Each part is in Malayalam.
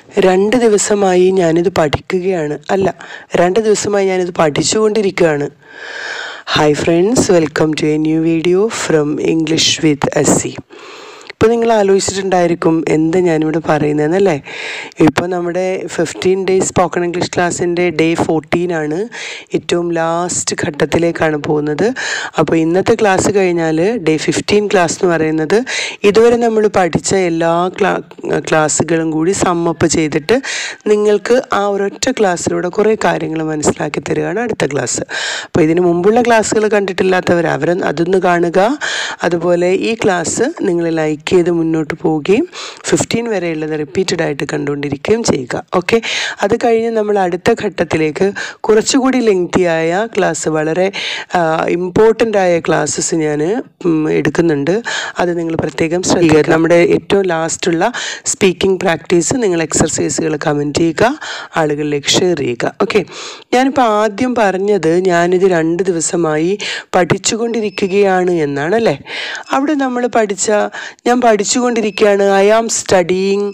രണ്ട് ദിവസമായി ഞാനിത് പഠിക്കുകയാണ് അല്ല രണ്ട് ദിവസമായി ഞാനിത് പഠിച്ചുകൊണ്ടിരിക്കുകയാണ് hi friends welcome to a new video from English with S C ഇപ്പോൾ നിങ്ങൾ ആലോചിച്ചിട്ടുണ്ടായിരിക്കും എന്ത് ഞാനിവിടെ പറയുന്നതെന്നല്ലേ ഇപ്പോൾ നമ്മുടെ ഫിഫ്റ്റീൻ ഡേയ്സ് സ്പോക്കൺ ഇംഗ്ലീഷ് ക്ലാസ്സിൻ്റെ ഡേ ഫോർട്ടീൻ ആണ് ഏറ്റവും ലാസ്റ്റ് ഘട്ടത്തിലേക്കാണ് പോകുന്നത് അപ്പോൾ ഇന്നത്തെ ക്ലാസ് കഴിഞ്ഞാൽ ഡേ ഫിഫ്റ്റീൻ ക്ലാസ് എന്ന് പറയുന്നത് ഇതുവരെ നമ്മൾ പഠിച്ച എല്ലാ ക്ലാ ക്ലാസ്സുകളും കൂടി സമ്മപ്പ് ചെയ്തിട്ട് നിങ്ങൾക്ക് ആ ഒരൊറ്റ ക്ലാസ്സിലൂടെ കുറേ കാര്യങ്ങൾ മനസ്സിലാക്കി തരികയാണ് അടുത്ത ക്ലാസ് അപ്പോൾ ഇതിന് മുമ്പുള്ള ക്ലാസ്സുകൾ കണ്ടിട്ടില്ലാത്തവർ അവർ അതൊന്ന് കാണുക അതുപോലെ ഈ ക്ലാസ് നിങ്ങൾ ലൈക്ക് ചെയ്ത് മുന്നോട്ട് പോവുകയും ഫിഫ്റ്റീൻ വരെയുള്ളത് റിപ്പീറ്റഡ് ആയിട്ട് കണ്ടുകൊണ്ടിരിക്കുകയും ചെയ്യുക ഓക്കെ അത് കഴിഞ്ഞ് നമ്മൾ അടുത്ത ഘട്ടത്തിലേക്ക് കുറച്ചുകൂടി ലെങ്തിയായ ക്ലാസ് വളരെ ഇമ്പോർട്ടൻ്റ് ആയ ക്ലാസ്സസ് ഞാൻ എടുക്കുന്നുണ്ട് അത് നിങ്ങൾ പ്രത്യേകം ശ്രദ്ധിക്കുക നമ്മുടെ ഏറ്റവും ലാസ്റ്റുള്ള സ്പീക്കിംഗ് പ്രാക്ടീസ് നിങ്ങൾ എക്സർസൈസുകൾ കമൻറ്റ് ചെയ്യുക ആളുകളിലേക്ക് ഷെയർ ചെയ്യുക ഓക്കെ ഞാനിപ്പോൾ ആദ്യം പറഞ്ഞത് ഞാനിത് രണ്ട് ദിവസമായി പഠിച്ചുകൊണ്ടിരിക്കുകയാണ് എന്നാണ് അല്ലേ അവിടെ നമ്മൾ പഠിച്ച ഞാൻ പഠിച്ചുകൊണ്ടിരിക്കുകയാണ് I am studying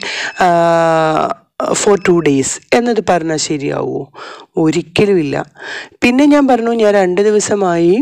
for two days എന്നത് പറഞ്ഞാൽ ശരിയാവുമോ ഒരിക്കലുമില്ല പിന്നെ ഞാൻ പറഞ്ഞു ഞാൻ രണ്ട് ദിവസമായി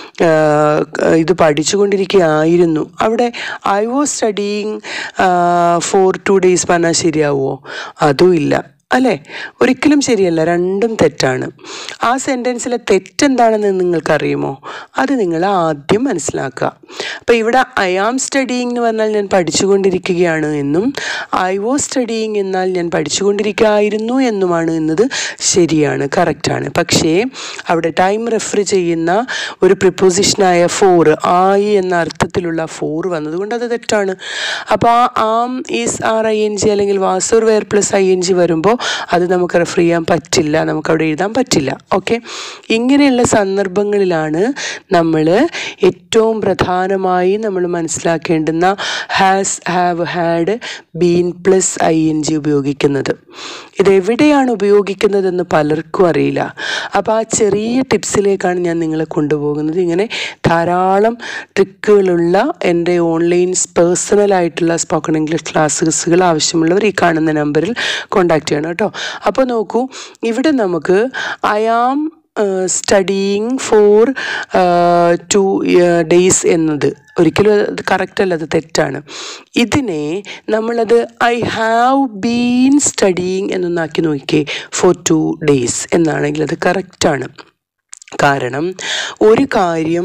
ഇത് പഠിച്ചുകൊണ്ടിരിക്കുകയായിരുന്നു അവിടെ I was studying for two days പറഞ്ഞാൽ ശരിയാവുമോ അതും ഇല്ല അല്ലേ ഒരിക്കലും ശരിയല്ല രണ്ടും തെറ്റാണ് ആ സെൻറ്റൻസിലെ തെറ്റെന്താണെന്ന് നിങ്ങൾക്കറിയുമോ അത് നിങ്ങൾ ആദ്യം മനസ്സിലാക്കുക അപ്പോൾ ഇവിടെ ഐ ആം സ്റ്റഡിയിങ് എന്ന് പറഞ്ഞാൽ ഞാൻ പഠിച്ചുകൊണ്ടിരിക്കുകയാണ് എന്നും ഐ വാസ് സ്റ്റഡിയിങ് എന്നാൽ ഞാൻ പഠിച്ചുകൊണ്ടിരിക്കുകയായിരുന്നു എന്നുമാണ് എന്നത് ശരിയാണ് കറക്റ്റാണ് പക്ഷേ അവിടെ ടൈം റെഫർ ചെയ്യുന്ന ഒരു പ്രിപ്പോസിഷനായ ഫോർ ആയി എന്ന അർത്ഥത്തിലുള്ള ഫോർ വന്നതുകൊണ്ട് അത് തെറ്റാണ് അപ്പോൾ ആ am is are I N G അല്ലെങ്കിൽ was or were plus I N G വരുമ്പോൾ അത് നമുക്ക് റെഫർ ചെയ്യാൻ പറ്റില്ല നമുക്ക് അവിടെ എഴുതാൻ പറ്റില്ല ഓക്കെ ഇങ്ങനെയുള്ള സന്ദർഭങ്ങളിലാണ് നമ്മൾ ഏറ്റവും പ്രധാനമായി നമ്മൾ മനസ്സിലാക്കേണ്ടുന്ന has have had been plus I N G ഉപയോഗിക്കുന്നത് ഇതെവിടെയാണ് ഉപയോഗിക്കുന്നതെന്ന് പലർക്കും അറിയില്ല അപ്പോൾ ആ ചെറിയ ടിപ്സിലേക്കാണ് ഞാൻ നിങ്ങളെ കൊണ്ടുപോകുന്നത് ഇങ്ങനെ ധാരാളം ട്രിക്കുകളുള്ള എൻ്റെ ഓൺലൈൻ പേഴ്സണൽ ആയിട്ടുള്ള സ്പോക്കൺ ഇംഗ്ലീഷ് ക്ലാസ്സുകൾ ആവശ്യമുള്ളവർ ഈ കാണുന്ന നമ്പറിൽ കോൺടാക്ട് ചെയ്യണം കേട്ടോ അപ്പോൾ നോക്കൂ ഇവിടെ നമുക്ക് I am studying for two days എന്നത് ഒരിക്കലും അത് കറക്റ്റ് അല്ല അത് തെറ്റാണ് ഇതിനെ നമ്മളത് ഐ ഹാവ് ബീൻ സ്റ്റഡിയിങ് എന്നൊന്നാക്കി നോക്കിയേ ഫോർ ടു ഡേയ്സ് എന്നാണെങ്കിൽ അത് കറക്റ്റാണ് കാരണം ഒരു കാര്യം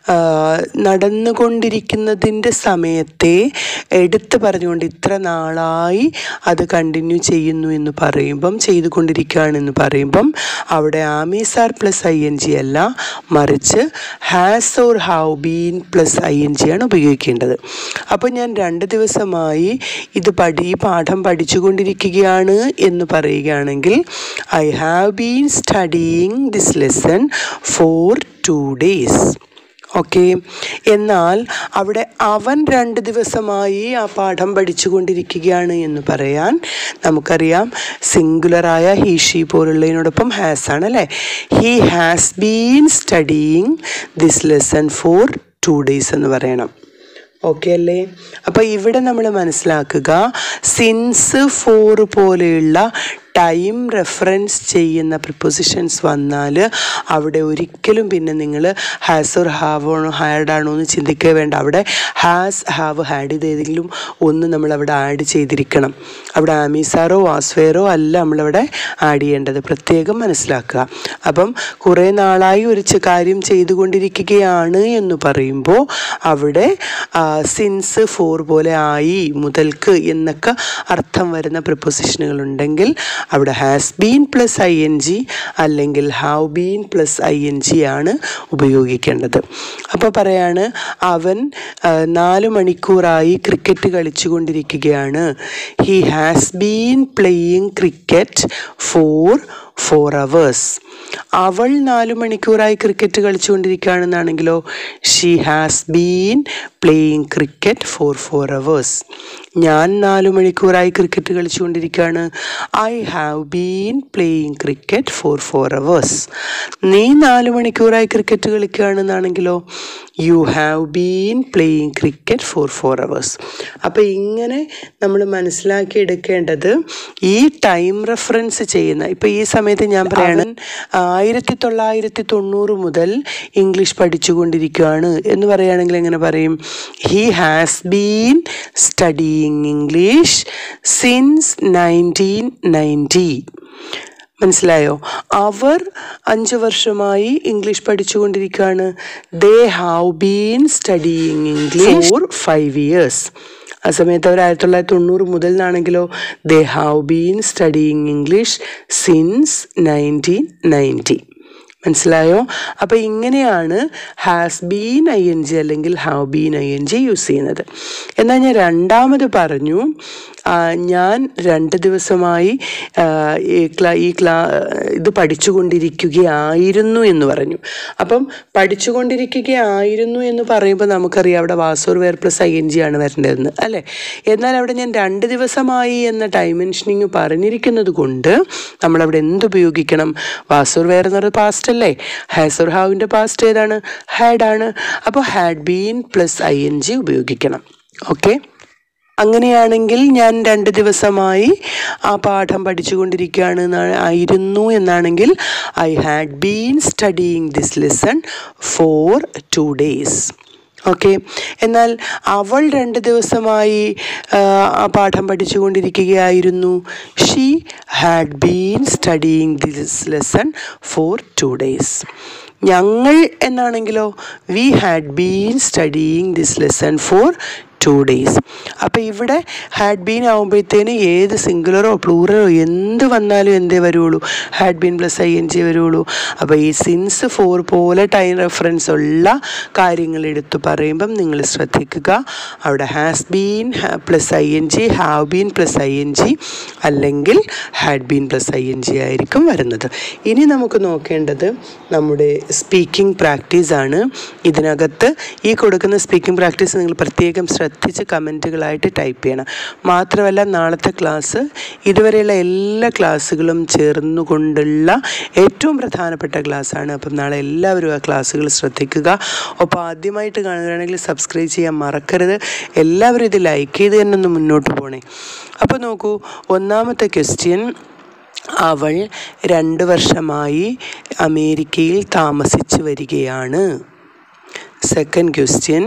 നടന്നുകൊണ്ടിരിക്കുന്നതിൻ്റെ സമയത്തെ എടുത്തു പറഞ്ഞുകൊണ്ട് ഇത്ര നാളായി അത് കണ്ടിന്യൂ ചെയ്യുന്നു എന്ന് പറയുമ്പം ചെയ്തുകൊണ്ടിരിക്കുകയാണെന്ന് പറയുമ്പം അവിടെ am is are plus I N G അല്ല മറിച്ച് has or have been plus I N G ആണ് ഉപയോഗിക്കേണ്ടത് അപ്പോൾ ഞാൻ രണ്ട് ദിവസമായി ഇത് പഠി ഈ പാഠം പഠിച്ചുകൊണ്ടിരിക്കുകയാണ് എന്ന് പറയുകയാണെങ്കിൽ I have been studying this lesson for two days okay എന്നാൽ അവിടെ അവൻ രണ്ട് ദിവസമായി ആ പാഠം പഠിച്ചുകൊണ്ടിരിക്കുകയാണ് എന്ന് പറയാൻ നമുക്കറിയാം സിംഗുലറായ ഹീ ഷീ പോലുള്ളതിനോടൊപ്പം ഹാസ് ആണ് അല്ലേ he has been studying this lesson for two days എന്ന് പറയണം ഓക്കെ അല്ലേ അപ്പോൾ ഇവിടെ നമ്മൾ മനസ്സിലാക്കുക സിൻസ് ഫോർ പോലെയുള്ള ടൈം റെഫറൻസ് ചെയ്യുന്ന പ്രിപ്പൊസിഷൻസ് വന്നാൽ അവിടെ ഒരിക്കലും പിന്നെ നിങ്ങൾ ഹാസ് ഓർ ഹാവ് ആണോ ഹാഡ് ആണോ എന്ന് ചിന്തിക്കുക വേണ്ട അവിടെ ഹാസ് ഹാവ് ഹാഡ് ഇത് ഏതെങ്കിലും ഒന്ന് നമ്മൾ അവിടെ ആഡ് ചെയ്തിരിക്കണം അവിടെ ആമീസാറോ വാസ്വേറോ അല്ല നമ്മളവിടെ ആഡ് ചെയ്യേണ്ടത് പ്രത്യേകം മനസ്സിലാക്കുക അപ്പം കുറേ നാളായി ഒരു കാര്യം ചെയ്തുകൊണ്ടിരിക്കുകയാണ് എന്ന് പറയുമ്പോൾ അവിടെ സിൻസ് ഫോർ പോലെ ആയി മുതൽക്ക് എന്നൊക്കെ അർത്ഥം വരുന്ന പ്രിപ്പൊസിഷനുകൾ ഉണ്ടെങ്കിൽ അവിടെ has been plus I N G അല്ലെങ്കിൽ have been plus I N G ആണ് ഉപയോഗിക്കേണ്ടത് അപ്പോൾ പറയാണ് അവൻ നാല് മണിക്കൂറായി ക്രിക്കറ്റ് കളിച്ചുകൊണ്ടിരിക്കുകയാണ് he has been playing cricket for four hours അവൾ നാല് മണിക്കൂറായി ക്രിക്കറ്റ് കളിച്ചുകൊണ്ടിരിക്കുകയാണെന്നാണെങ്കിലോ she has been playing cricket for four hours ഞാൻ നാല് മണിക്കൂറായി ക്രിക്കറ്റ് കളിച്ചുകൊണ്ടിരിക്കുകയാണ് I have been playing cricket for four hours നീ നാല് മണിക്കൂറായി ക്രിക്കറ്റ് കളിക്കുകയാണെന്നാണെങ്കിലോ you have been playing cricket for four hours അപ്പോൾ ഇങ്ങനെ നമ്മൾ മനസ്സിലാക്കി എടുക്കേണ്ടത് ഈ ടൈം റെഫറൻസ് ചെയ്യുന്ന ഇപ്പോൾ ഈ സമയത്ത് ഞാൻ പറയാണ് ആയിരത്തി തൊള്ളായിരത്തി തൊണ്ണൂറ് മുതൽ ഇംഗ്ലീഷ് പഠിച്ചുകൊണ്ടിരിക്കുകയാണ് എന്ന് പറയുകയാണെങ്കിൽ എങ്ങനെ പറയും he has been studying English since nineteen ninety മനസ്സിലായോ അവർ അഞ്ച് വർഷമായി ഇംഗ്ലീഷ് പഠിച്ചുകൊണ്ടിരിക്കുകയാണ് they have been studying English for five years ആ സമയത്ത് അവർ ആയിരത്തി തൊള്ളായിരത്തി തൊണ്ണൂറ് മുതൽ നിന്നാണെങ്കിലോ they have been studying English since nineteen ninety മനസ്സിലായോ അപ്പോൾ ഇങ്ങനെയാണ് has been I N G അല്ലെങ്കിൽ have been I N G use ചെയ്യുന്നത് എന്നാൽ ഞാൻ രണ്ടാമത് പറഞ്ഞു ആ, ഞാൻ രണ്ട് ദിവസമായി ആ, ഈ ക്ലാ ഈ ക്ലാ ഇത് പഠിച്ചുകൊണ്ടിരിക്കുകയായിരുന്നു എന്ന് പറഞ്ഞു അപ്പം പഠിച്ചുകൊണ്ടിരിക്കുകയായിരുന്നു എന്ന് പറയുമ്പോൾ നമുക്കറിയാം അവിടെ was or were plus I N G ആണ് വരേണ്ടതെന്ന് അല്ലേ എന്നാൽ അവിടെ ഞാൻ രണ്ട് ദിവസമായി എന്ന ടൈം മെൻഷനിങ് പറഞ്ഞിരിക്കുന്നത് കൊണ്ട് നമ്മളവിടെ എന്തുപയോഗിക്കണം വാസൂർ വേർ എന്ന് പറയുന്നത് പാസ്റ്റ് അല്ലേ ഹാസർ ഹാവിൻ്റെ പാസ്റ്റ് ഏതാണ് ഹാഡ് ആണ് അപ്പോൾ had been plus I N G ഉപയോഗിക്കണം ഓക്കെ അങ്ങനെയാണെങ്കിൽ ഞാൻ രണ്ട് ദിവസമായി ആ പാഠം പഠിച്ചുകൊണ്ടിരിക്കുകയാണ് എന്നാ- ആയിരുന്നു എന്നാണെങ്കിൽ I had been studying this lesson for two days okay എന്നാൽ അവൾ രണ്ട് ദിവസമായി ആ, ആ പാഠം പഠിച്ചുകൊണ്ടിരിക്കുകയായിരുന്നു she had been studying this lesson for two days ഞങ്ങൾ എന്നാണെങ്കിലോ we had been studying this lesson for two days അപ്പോൾ ഇവിടെ ഹാഡ് ബീൻ ആകുമ്പോഴത്തേന് ഏത് സിംഗുലറോ പ്ലൂറലോ എന്ത് വന്നാലും എന്തേ വരുള്ളൂ had been plus I N G വരുള്ളൂ അപ്പോൾ ഈ സിൻസ് ഫോർ പോലെ ടൈം റെഫറൻസ് ഉള്ള കാര്യങ്ങൾ എടുത്തു പറയുമ്പം നിങ്ങൾ ശ്രദ്ധിക്കുക അവിടെ has been plus I N G have been plus I N G അല്ലെങ്കിൽ had been plus I N G ആയിരിക്കും വരുന്നത് ഇനി നമുക്ക് നോക്കേണ്ടത് നമ്മുടെ സ്പീക്കിംഗ് പ്രാക്ടീസ് ആണ് ഇതിനകത്ത് ഈ കൊടുക്കുന്ന സ്പീക്കിംഗ് പ്രാക്ടീസ് നിങ്ങൾ പ്രത്യേകം ശ്രദ്ധിച്ച് കമൻറ്റുകളായിട്ട് ടൈപ്പ് ചെയ്യണം മാത്രമല്ല നാളത്തെ ക്ലാസ് ഇതുവരെയുള്ള എല്ലാ ക്ലാസ്സുകളും ചേർന്നുകൊണ്ടുള്ള ഏറ്റവും പ്രധാനപ്പെട്ട ക്ലാസ്സാണ് അപ്പം നാളെ എല്ലാവരും ആ ക്ലാസ്സുകൾ ശ്രദ്ധിക്കുക ഒപ്പം ആദ്യമായിട്ട് കാണുകയാണെങ്കിൽ സബ്സ്ക്രൈബ് ചെയ്യാൻ മറക്കരുത് എല്ലാവരും ഇത് ലൈക്ക് ചെയ്ത് തന്നെ ഒന്ന് മുന്നോട്ട് പോണേ അപ്പോൾ നോക്കൂ ഒന്നാമത്തെ ക്വസ്റ്റ്യൻ അവൾ രണ്ട് വർഷമായി അമേരിക്കയിൽ താമസിച്ചു വരികയാണ് സെക്കൻഡ് ക്വസ്റ്റ്യൻ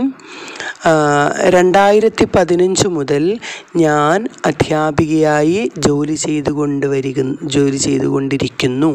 രണ്ടായിരത്തി പതിനഞ്ച് മുതൽ ഞാൻ അധ്യാപികയായി ജോലി ചെയ്തുകൊണ്ട് വരിക ജോലി ചെയ്തുകൊണ്ടിരിക്കുന്നു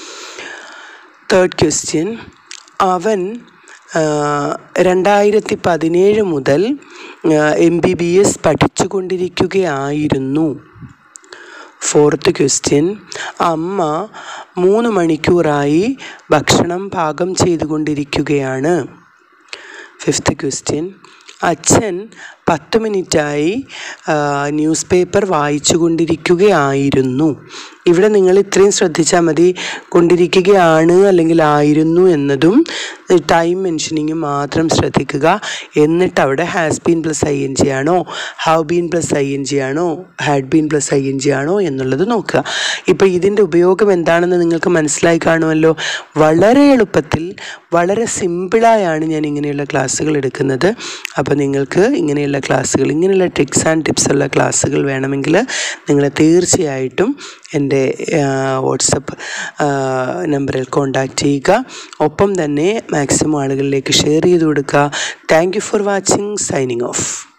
തേർഡ് ക്വസ്റ്റ്യൻ അവൻ ആ, രണ്ടായിരത്തി പതിനേഴ് മുതൽ എം ബി ബി എസ് പഠിച്ചുകൊണ്ടിരിക്കുകയായിരുന്നു ഫോർത്ത് ക്വസ്റ്റ്യൻ അമ്മ മൂന്ന് മണിക്കൂറായി ഭക്ഷണം പാകം ചെയ്തുകൊണ്ടിരിക്കുകയാണ് ഫിഫ്ത്ത് ക്വസ്റ്റ്യൻ അച്ഛൻ പത്ത് മിനിറ്റായി ആ, ന്യൂസ് പേപ്പർ വായിച്ചു കൊണ്ടിരിക്കുകയായിരുന്നു ഇവിടെ നിങ്ങൾ ഇത്രയും ശ്രദ്ധിച്ചാൽ മതി കൊണ്ടിരിക്കുകയാണ് അല്ലെങ്കിൽ ആയിരുന്നു എന്നതും ടൈം മെൻഷനിങ്ങും മാത്രം ശ്രദ്ധിക്കുക എന്നിട്ട് അവിടെ has been plus I N G ആണോ have been plus I N G ആണോ had been plus I N G ആണോ എന്നുള്ളത് നോക്കുക ഇപ്പോൾ ഇതിൻ്റെ ഉപയോഗം എന്താണെന്ന് നിങ്ങൾക്ക് മനസ്സിലായി കാണുമല്ലോ വളരെ എളുപ്പത്തിൽ വളരെ സിമ്പിളായാണ് ഞാൻ ഇങ്ങനെയുള്ള ക്ലാസ്സുകൾ എടുക്കുന്നത് അപ്പോൾ നിങ്ങൾക്ക് ഇങ്ങനെയുള്ള ക്ലാസ്സുകൾ ഇങ്ങനെയുള്ള ട്രിക്സ് ആൻഡ് ടിപ്സ് ഉള്ള ക്ലാസ്സുകൾ വേണമെങ്കിൽ നിങ്ങൾ തീർച്ചയായിട്ടും എൻ്റെ വാട്സപ്പ് നമ്പറിൽ കോൺടാക്റ്റ് ചെയ്യുക ഒപ്പം തന്നെ മാക്സിമം ആളുകളിലേക്ക് ഷെയർ ചെയ്ത് കൊടുക്കുക thank you for watching signing of